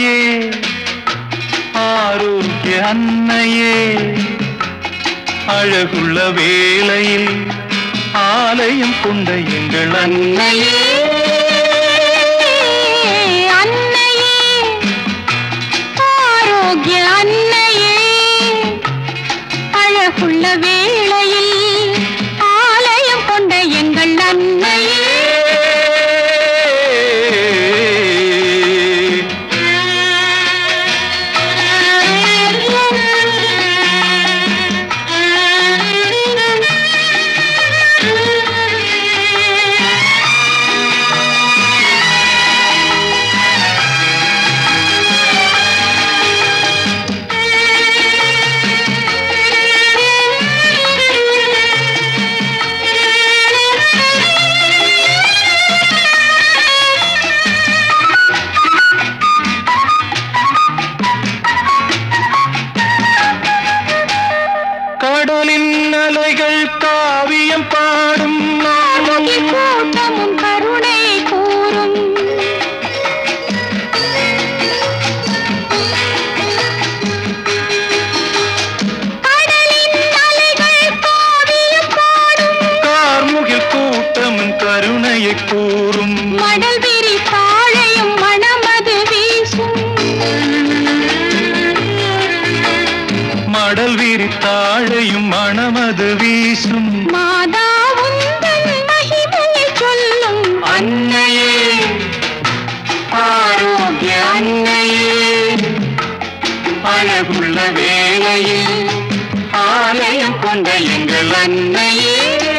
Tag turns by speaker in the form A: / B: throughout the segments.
A: அன்னையே ஆரோக்கிய அன்னையே அழகுள்ள வேளையில் ஆலயம் கொண்ட எங்கள் அன்னையே
B: அன்னையே ஆரோக்கிய அன்னையே அழகுள்ள வேளையில் ஆலயம் கொண்ட எங்கள் அன்னையே
A: கடலின் அலைகள் காவியம் பாடும்
B: காமுகில் கூட்டமும் கருணை கூறும் கடலின் அலைகள் காவியம் பாடும்
A: கார்முகில் கூட்டமும் கருணையை கூறும்
B: மணல் விரி தாழையும் மணமது வீசும்
A: மடல் விரித்தாழையும் மணமது வீசும்
B: மாதா உந்தன் மகிமையை சொல்லும்
A: அன்னையே ஆரோக்கிய அன்னையே அழகுள்ள வேளையில் ஆலயம் கொண்ட எங்கள் அன்னையே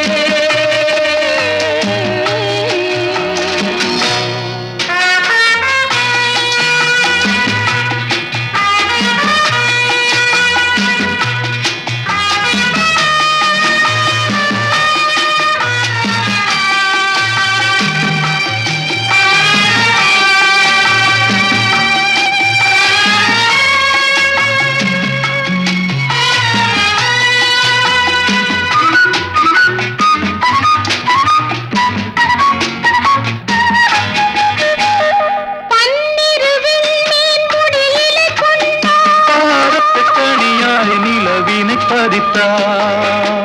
B: பன்னிரு விண்மீன் முடியிலே கொண்டார்
A: பாரத்து கனியாய் நிலவினை பதித்தார்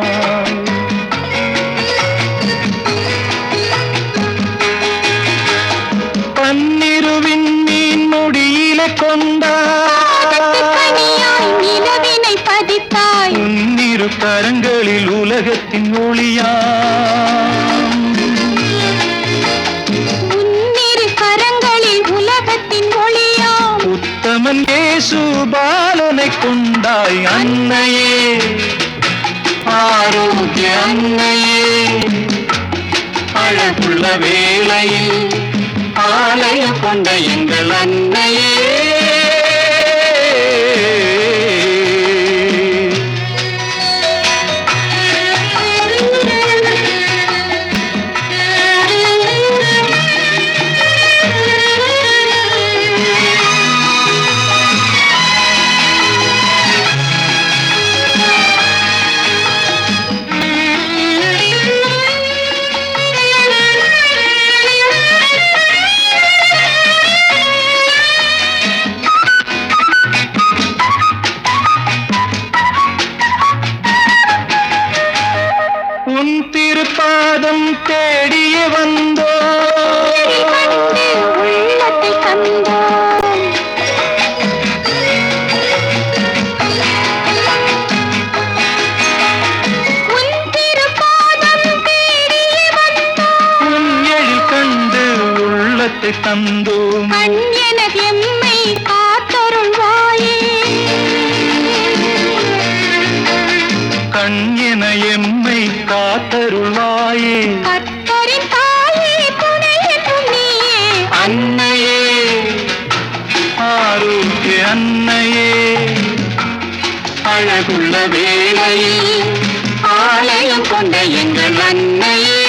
A: பன்னிருவின் மீன் முடியில கொண்டார்
B: கனியாய் நிலவினை பதித்தாய்
A: உன்னிரு கரங்களில் உலகத்தின் ஒளியா
B: உன்னிரு கரங்களில் உலகத்தின் ஒளியாம்
A: உத்தமன் இயேசு பாலனை கொண்டாய் அன்னையே ஆரோக்கிய அன்னையே அழகுள்ள வேளையில் ஆலயம் கொண்ட எங்கள் அன்னையே உன் திருப்பாதம் தேடிய வந்தோ
B: கண்டு உள்ளத்தை கண்டோம் உன் திருப்பாதம் தேடியே வந்தோம்
A: உன் எழில் கண்டு உள்ளத்தை தந்தோம்
B: கண் எனது எம்மை காத்தருள்வாயே
A: கண் என எம்மை காத்தருள்வாயே
B: கர்த்தரின் தாயே துணை என்றும் நீயே
A: அன்னையே ஆரோக்கிய அன்னையே அழகுள்ள வேளையில் ஆலயம் கொண்ட எங்கள் அன்னையே